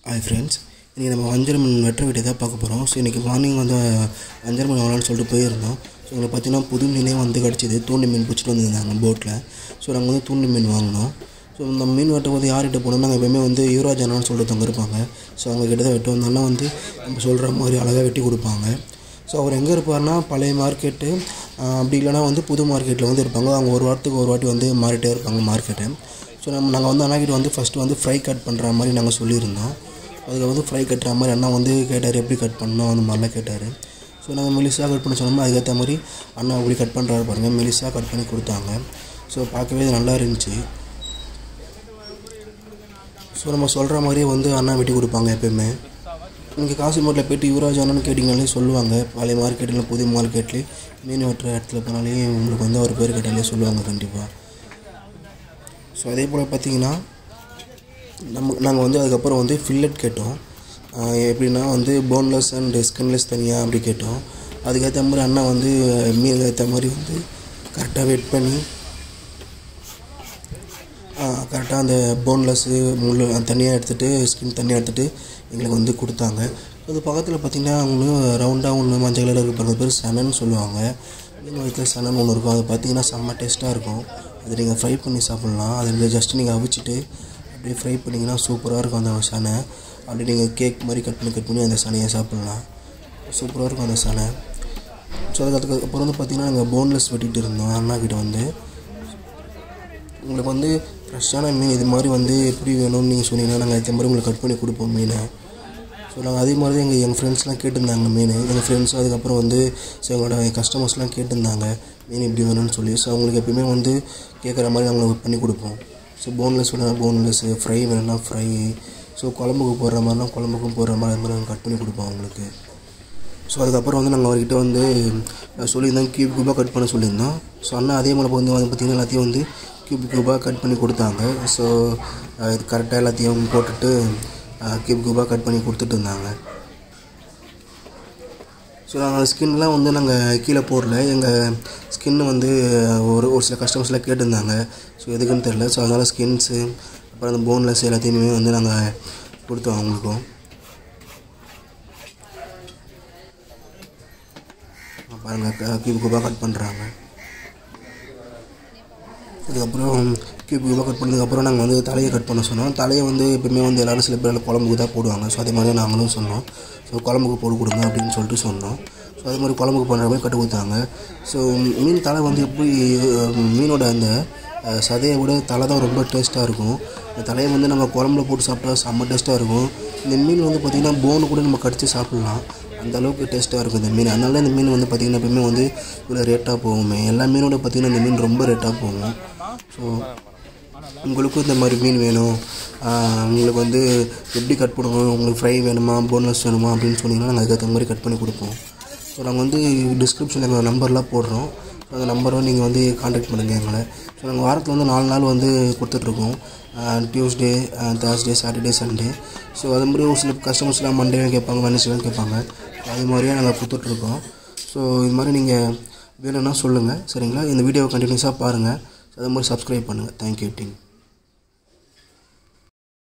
hi friends இன்றைக்கி நம்ம வஞ்சரம் மீன் வெட்டுற வீட்டை தான் பார்க்க போகிறோம் ஸோ இன்றைக்கி மார்னிங் வந்து வஞ்சரம் மீன் வாங்கலாம்னு சொல்லிட்டு போயிருந்தோம் ஸோ எங்களுக்கு பார்த்தீங்கன்னா புது மீனே வந்து கிடச்சிது தூண்டி மீன் பிடிச்சிட்டு வந்திருந்தாங்க போட்டில் ஸோ நாங்கள் வந்து தூண்டி மீன் வாங்கினோம் ஸோ இந்த மீன் வெட்டும் போது யார்கிட்ட போனோம் நாங்கள் எப்பயுமே வந்து யுவராஜ் அண்ணான்னு சொல்லிட்டு தங்க இருப்பாங்க ஸோ அவங்க கிட்ட தான் வெட்டு வந்தாலும் வந்து நம்ம சொல்கிற மாதிரி அழகாக வெட்டி கொடுப்பாங்க ஸோ அவர் எங்கே இருப்பார்னா பழைய மார்க்கெட்டு அப்படி இல்லைனா வந்து புது மார்க்கெட்டில் வந்து இருப்பாங்க அவங்க ஒரு வாரத்துக்கு ஒரு வாட்டி வந்து மாறிட்டே இருப்பாங்க மார்க்கெட்டை ஸோ நம்ம நாங்கள் வந்து அண்ணாக்கிட்ட வந்து ஃபஸ்ட்டு வந்து ஃப்ரை கட் பண்ணுற மாதிரி நாங்கள் சொல்லியிருந்தோம் அதுக்கு வந்து ஃப்ரை கட்டுற மாதிரி அண்ணா வந்து கேட்டார் எப்படி கட் பண்ணணும் அந்த மாதிரிலாம் கேட்டார் ஸோ நாங்கள் மெலிசாக கட் பண்ண சொன்னோமோ அதுக்கேற்ற மாதிரி அண்ணா அப்படி கட் பண்ணுறாரு பாருங்கள் மெலிசாக கட் பண்ணி கொடுத்தாங்க ஸோ பார்க்கவே இது நல்லா இருந்துச்சு ஸோ நம்ம சொல்கிற மாதிரியே வந்து அண்ணா வெட்டி கொடுப்பாங்க எப்பயுமே இங்கே காசிமோட்டில் போய்ட்டு யுவராஜ் அண்ணன்னு கேட்டிங்கனாலே சொல்லுவாங்க பழைய மார்க்கெட்டில் புது மார்க்கெட்லேயே மீன் வெட்டுற இடத்துல போனாலே உங்களுக்கு வந்து அவர் பேர் கேட்டாலே சொல்லுவாங்க கண்டிப்பாக ஸோ அதே போல் பார்த்தீங்கன்னா நம்ம நாங்கள் வந்து அதுக்கப்புறம் வந்து ஃபில்லட் கேட்டோம் ஆஹ் எப்படின்னா வந்து போன்லெஸ் அண்ட் ஸ்கின்லெஸ் தனியாக அப்படி கேட்டோம் அதுக்கேற்ற மாதிரி அண்ணா வந்து மீன் ஏற்ற மாதிரி வந்து கரெக்டாக வெயிட் பண்ணி கரெக்டாக அந்த போன்லெஸ்ஸு முள் தனியாக எடுத்துகிட்டு ஸ்கின் தனியாக எடுத்துகிட்டு எங்களுக்கு வந்து கொடுத்தாங்க அது பக்கத்தில் பார்த்திங்கன்னா அவங்களும் ரவுண்டாக ஒன்று மஞ்சள் கலரில் இருக்க பாருங்க பேர் சனன்னு சொல்லுவாங்க மீன் வயிற்றில் சனன் ஒன்று இருக்கும் அது பார்த்திங்கன்னா செம்ம டேஸ்ட்டாக இருக்கும் அது நீங்கள் ஃப்ரை பண்ணி சாப்பிட்லாம் அதில் ஜஸ்ட் நீங்கள் அவிச்சிட்டு அப்படியே ஃப்ரை பண்ணிங்கன்னா சூப்பராக இருக்கும் அந்த சனை அப்படியே நீங்கள் கேக் மாதிரி கட் பண்ணி கட் பண்ணி அந்த சனையை சாப்பிட்லாம் சூப்பராக இருக்கும் அந்த சனை ஸோ அதுக்கு அப்புறம் வந்து பார்த்திங்கன்னா நாங்கள் போன்லெஸ் வெட்டிகிட்டு இருந்தோம் அண்ணா கிட்ட வந்து உங்களுக்கு வந்து ஃப்ரெஷ்ஷான மீன் இது மாதிரி வந்து எப்படி வேணும்னு நீங்கள் சொன்னீங்கன்னா நாங்கள் அதே மாதிரி உங்களுக்கு கட் பண்ணி கொடுப்போம் மீனை ஸோ நாங்கள் அதே மாதிரி தான் எங்கள் எங்கள் ஃப்ரெண்ட்ஸ்லாம் கேட்டிருந்தாங்க மீன் எங்கள் ஃப்ரெண்ட்ஸ் அதுக்கப்புறம் வந்து ஸோ எங்களோட கஸ்டமர்ஸ்லாம் கேட்டிருந்தாங்க மீன் இப்படி வேணும்னு சொல்லி ஸோ அவங்களுக்கு எப்பயுமே வந்து கேட்குற மாதிரி நாங்கள் பண்ணி கொடுப்போம் ஸோ போன்லெஸ் வேணும்னா போன்லெஸ்ஸு ஃப்ரை வேணும்னா ஃப்ரை ஸோ குழம்புக்கு போடுற மாதிரினா குழம்புக்கும் போடுற மாதிரி அது மாதிரி நாங்கள் கட் பண்ணி கொடுப்போம் அவங்களுக்கு ஸோ அதுக்கப்புறம் வந்து நாங்கள் அவர்கிட்ட வந்து சொல்லியிருந்தோம் க்யூப் க்யூபாக கட் பண்ண சொல்லியிருந்தோம் ஸோ அண்ணா அதே மாதிரி வந்து வந்து பார்த்திங்கன்னா எல்லாத்தையும் வந்து க்யூப் க்யூபாக கட் பண்ணி கொடுத்தாங்க ஸோ இது கரெக்டாக எல்லாத்தையும் போட்டுட்டு க்யூப் க்யூபாக கட் பண்ணி கொடுத்துட்டு இருந்தாங்க ஸோ நாங்கள் ஸ்கின்லாம் வந்து நாங்கள் கீழே போடல எங்கள் ஸ்கின்னு வந்து ஒரு ஒரு சில கஸ்டமர்ஸ்லாம் கேட்டிருந்தாங்க ஸோ எதுக்குன்னு தெரில ஸோ அதனால் ஸ்கின்ஸு அப்புறம் அந்த போன்லெஸ் எல்லாத்தையுமே வந்து நாங்கள் கொடுத்தோம் அவங்களுக்கும் பாருங்கள் கியூப் கியூபாக கட் பண்ணுறாங்க அதுக்கப்புறம் கியூப் கியூபாக கட் பண்ணதுக்கப்புறம் நாங்கள் வந்து தலையை கட் பண்ண சொன்னோம் தலையை வந்து எப்பவுமே வந்து எல்லோரும் சில பேர் குழம்புக்கு தான் போடுவாங்க ஸோ அதே மாதிரி தான் நாங்களும் சொன்னோம் ஸோ குழம்புக்கு போட்டு கொடுங்க அப்படின்னு சொல்லிட்டு சொன்னோம் ஸோ அதே மாதிரி குழம்புக்கு பண்ணுற மாதிரி கட்டு கொடுத்தாங்க ஸோ மீன் தலை வந்து எப்படி மீனோட அந்த சதையை விட தலை தான் ரொம்ப டேஸ்ட்டாக இருக்கும் இந்த தலையை வந்து நம்ம குழம்புல போட்டு சாப்பிட்டா செம்ம டேஸ்ட்டாக இருக்கும் இந்த மீன் வந்து பார்த்திங்கன்னா போனு கூட நம்ம கடித்து சாப்பிட்லாம் அந்த அளவுக்கு டேஸ்ட்டாக இருக்கும் இந்த மீன் அதனால இந்த மீன் வந்து பார்த்திங்கன்னா எப்பவுமே வந்து இவ்வளோ ரேட்டாக போகுமே எல்லா மீனோட பார்த்திங்கன்னா இந்த மீன் ரொம்ப ரேட்டாக போகும் ஸோ உங்களுக்கும் இந்த மாதிரி மீன் வேணும் உங்களுக்கு வந்து எப்படி கட் பண்ணணும் உங்களுக்கு ஃப்ரை வேணுமா போன்லெஸ் வேணுமா அப்படின்னு சொன்னீங்கன்னா நாங்கள் அதுக்கேற்ற மாதிரி கட் பண்ணி கொடுப்போம் ஸோ நாங்கள் வந்து டிஸ்கிரிப்ஷனில் எங்கள் நம்பர்லாம் போடுறோம் ஸோ அந்த நம்பரும் நீங்கள் வந்து காண்டாக்ட் பண்ணுங்கள் எங்களை ஸோ நாங்கள் வாரத்தில் வந்து நாலு நாள் வந்து கொடுத்துட்ருக்கோம் Tuesday Thursday Saturday Sunday so அது மாதிரி ஒரு சில கஸ்டமர்ஸ்லாம் மண்டேவும் கேட்பாங்க வெனஸ்டேவும் கேட்பாங்க அது மாதிரியே நாங்கள் கொடுத்துட்ருக்கோம் ஸோ இது மாதிரி நீங்கள் வேணும்னா சொல்லுங்கள் சரிங்களா இந்த வீடியோவை கண்டினியூஸாக பாருங்கள் அதே மாதிரி சப்ஸ்கிரைப் பண்ணுங்கள் தேங்க்யூ டீம்